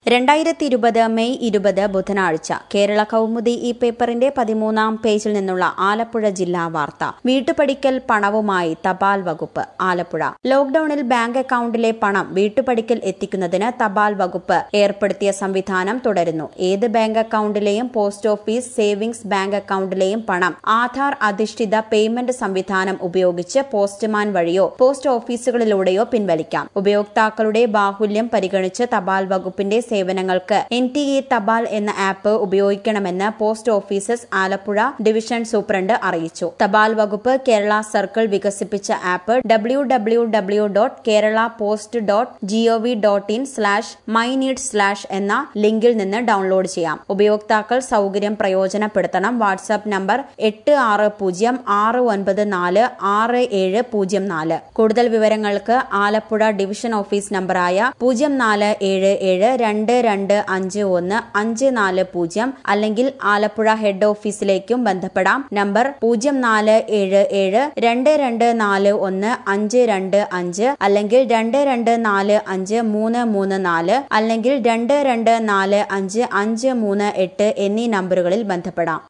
രണ്ടായിരത്തി ഇരുപത് മെയ് ഇരുപത് ബുധനാഴ്ച കേരള കൗമുദി ഈ പേപ്പറിന്റെ പതിമൂന്നാം പേജിൽ നിന്നുള്ള ആലപ്പുഴ ജില്ലാ വാർത്ത വീട്ടുപടിക്കൽ പണവുമായി തപാൽ വകുപ്പ് ആലപ്പുഴ ലോക്ഡൌണിൽ ബാങ്ക് അക്കൌണ്ടിലെ പണം വീട്ടുപടിക്കൽ എത്തിക്കുന്നതിന് തപാൽ വകുപ്പ് ഏർപ്പെടുത്തിയ സംവിധാനം തുടരുന്നു ഏത് ബാങ്ക് അക്കൌണ്ടിലെയും പോസ്റ്റ് ഓഫീസ് സേവിംഗ്സ് ബാങ്ക് അക്കൌണ്ടിലെയും പണം ആധാർ അധിഷ്ഠിത പേയ്മെന്റ് സംവിധാനം ഉപയോഗിച്ച് പോസ്റ്റ്മാൻ വഴിയോ പോസ്റ്റ് ഓഫീസുകളിലൂടെയോ പിൻവലിക്കാം ഉപയോക്താക്കളുടെ ബാഹുല്യം പരിഗണിച്ച് തപാൽ വകുപ്പിന്റെ സേവനങ്ങൾക്ക് എൻ ടി ഇ തപാൽ എന്ന ആപ്പ് ഉപയോഗിക്കണമെന്ന് post offices Alappuzha division superintendent അറിയിച്ചു തപാൽ വകുപ്പ് കേരള സർക്കിൾ വികസിപ്പിച്ച app W W W dot Kerala post dot gov dot in slash my need slash എന്ന ലിങ്കിൽ നിന്ന് ഡൗൺലോഡ് ചെയ്യാം ഉപയോക്താക്കൾ സൗകര്യം പ്രയോജനപ്പെടുത്തണം വാട്സ്ആപ്പ് നമ്പർ എട്ട് ആറ് പൂജ്യം ആറ് ഒൻപത് നാല് ആറ് ഏഴ് പൂജ്യം നാല് കൂടുതൽ വിവരങ്ങൾക്ക് ആലപ്പുഴ ഡിവിഷൻ ഓഫീസ് നമ്പറായ പൂജ്യം നാല് ഏഴ് ഏഴ് രണ്ട് രണ്ട് അഞ്ച് ഒന്ന് അഞ്ച് നാല് പൂജ്യം അല്ലെങ്കിൽ ആലപ്പുഴ ഹെഡ് ഓഫീസിലേക്കും ബന്ധപ്പെടാം നമ്പർ പൂജ്യം നാല് ഏഴ് ഏഴ് രണ്ട് രണ്ട് നാല് ഒന്ന് അഞ്ച് രണ്ട് അഞ്ച് അല്ലെങ്കിൽ രണ്ട് രണ്ട് നാല് അഞ്ച് മൂന്ന് മൂന്ന് നാല് അല്ലെങ്കിൽ രണ്ട് രണ്ട് നാല് അഞ്ച് അഞ്ച് മൂന്ന് എട്ട് എന്നീ നമ്പറുകളിൽ ബന്ധപ്പെടാം